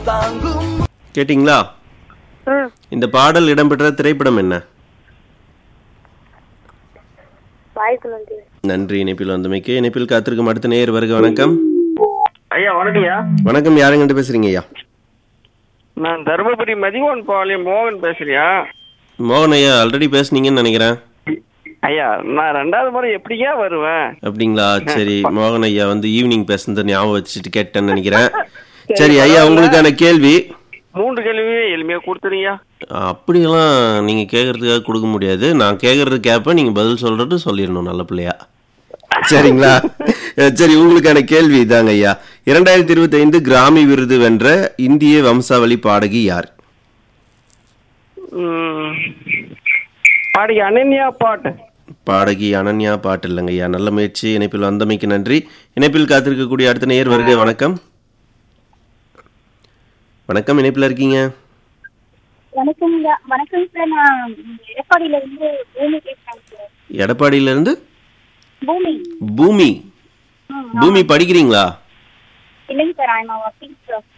கேட்டிங்களா ம் இந்த பாடல் இடம்பெற்ற திரைப்படம் என்ன வாய்ப்பு நன்றி நன்றி இணைப்பில் வந்தமைக்கு இணைப்பில் காத்திருக்கும் அடுத்த நேர் வருக வணக்கம் ஐயா வணக்கம்யா வணக்கம் யாருங்கிட்ட பேசுறீங்க ஐயா நான் தருமபுரி மதிவன் பாளையம் மோகன் பேசுறியா மோகன் ஐயா ஆல்ரெடி பேசுனீங்கன்னு நினைக்கிறேன் ஐயா நான் ரெண்டாவது முறை எப்படியா வருவேன் அப்படிங்களா சரி மோகன் ஐயா வந்து ஈவினிங் பேசுனதை ஞாபகம் வச்சுட்டு கேட்டேன்னு நினைக்கிறேன் சரி ஐயா உங்களுக்கான கேள்வி மூன்று கேள்வியே எளிமையா கொடுத்துருங்கய்யா அப்படியெல்லாம் நீங்க கேட்கறதுக்காக கொடுக்க முடியாது நான் கேட்கறது கேட்பேன் நீங்க பதில் சொல்றது சொல்லிடணும் நல்ல பிள்ளையா சரிங்களா அஹ் சரி உங்களுக்கான கேள்வி இதாங்க ஐயா இரண்டாயிரத்தி இருபத்தி ஐந்து கிராமி விருது வென்ற இந்திய வம்சாவளி பாடகி யார் ம், பாடிய அனன்யா பாட்டு பாடகி அனன்யா பாட்டு இல்லைங்க ஐயா நல்ல முயற்சி இணைப்பில் வந்தமைக்கு நன்றி இணைப்பில் காத்திருக்கக்கூடிய அடுத்த நேர் வருகை வணக்கம் வணக்கம் இணைப்பில் இருக்கீங்க வணக்கம் வணக்கம் சார் நான் எடப்பாடியில இருந்து பூமி பேசுறேன் சார் எடப்பாடியில இருந்து பூமி பூமி ம், பூமி படிக்கிறீங்களா இல்லைங்க சார் ஐம் ஒர்க்கிங் சார்